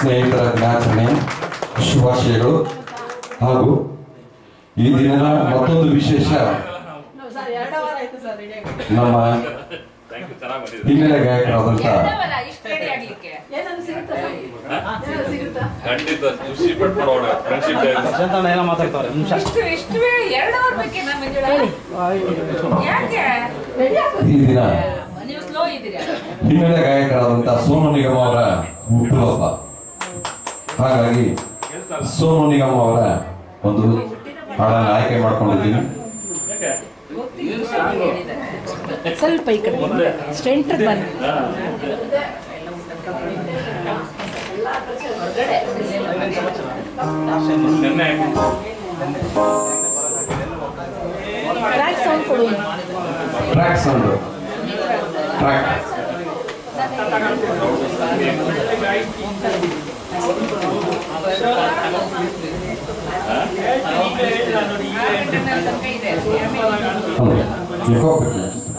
ಸ್ನೇಹಿತರ ದಿನಾಚರಣೆ ಶುಭಾಶಯಗಳು ಹಾಗೂ ಈ ದಿನದ ಮತ್ತೊಂದು ವಿಶೇಷ ಸರ್ ಎರಡು ಅವರ್ ಆಯ್ತು ಸರ್ ರೆಡಿ ನಮ್ಮ ಹಿನ್ನೆಲೆ ಗಾಯಕರಾದಂಥ ಎರಡವಲ್ಲ, ಇಷ್ಟು ರೆಡಿ ಆಗ್ಲಿಕ್ಕೆ ಏನಾದ್ರು ಸಿಗುತ್ತಾ ಸರ್ ಏನಾದ್ರು ಸಿಗುತ್ತಾ ಖಂಡಿತ ಖುಷಿ ಪಟ್ಟು ಮಾಡೋಣ ಫ್ರೆಂಡ್ಶಿಪ್ ಡೇ ಚಂದನ ಏನೋ ಮಾತಾಡ್ತಾರೆ ನಿಮಿಷ ಇಷ್ಟು ಇಷ್ಟು ವೇಳೆ ಎರಡು ಅವರ್ ಬೇಕೇನಾ ಮಂಜುಳಾ ಯಾಕೆ ರೆಡಿ ಆಗ್ತದೆ ಈ ದಿನ ನೀವು ಸ್ಲೋ ಇದ್ದೀರಾ ಹಿನ್ನೆಲೆ ಗಾಯಕರಾದಂಥ ಸೋನು ನಿಗಮ ಅವರ ಹುಟ್ಟುಹಬ್ಬ ಹಾಗಾಗಿ ಸೋನು ನಿಗಮ ಅವರ ಒಂದು ಹಾಡನ್ನು ಆಯ್ಕೆ ಮಾಡ್ಕೊಂಡಿದ್ದೀನಿ ಗೊತ್ತಿಲ್ಲ ವಿಷಯ ಹೇಳಿದ್ದಾರೆ ಸ್ವಲ್ಪ ಈ ಕಡೆ ಸ್ಟ್ರೆಂಟ್ ಬನ್ನಿ ಹೊರಗಡೆ ನೆನ್ನೆ ಟ್ರ್ಯಾಕ್ ಸೌಂಡ್ ಕೊಡು ಟ್ರ್ಯಾಕ್ ಸೌಂಡ್ ಟ್ರ್ಯಾಕ್ ತನಕ ಇದೆ ಹೌದು ತಿಳ್ಕೊಬೇಕು.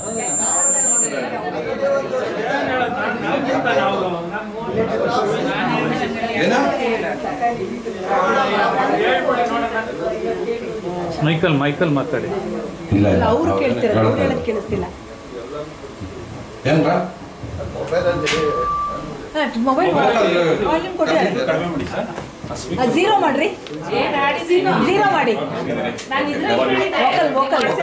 ಮೈಕಲ್ ಮೈಕಲ್ ಮಾತಾಡಿ ಇಲ್ಲ ಇಲ್ಲ ಅವ್ರು ಅವ್ರು ಕೇಳ್ತಿರ ಅವ್ರು ಹೇಳ್ತಾರೆ. ಹೇಳೋದು ಕೇಳಿಸ್ತಿಲ್ಲ ಏನ್ರ ಮೊಬೈಲ್ ವಾಲ್ಯೂಮ್ ಕೊಟ್ಟಿದ್ದಾರೆ ಝೀರೋ ಮಾಡ್ರಿ ಏನ್ ಹಾಡಿದೀನೋ ಝೀರೋ ಮಾಡಿ ನಾನು ಇದ್ರಲ್ಲಿ ವೋಕಲ್ ವೋಕಲ್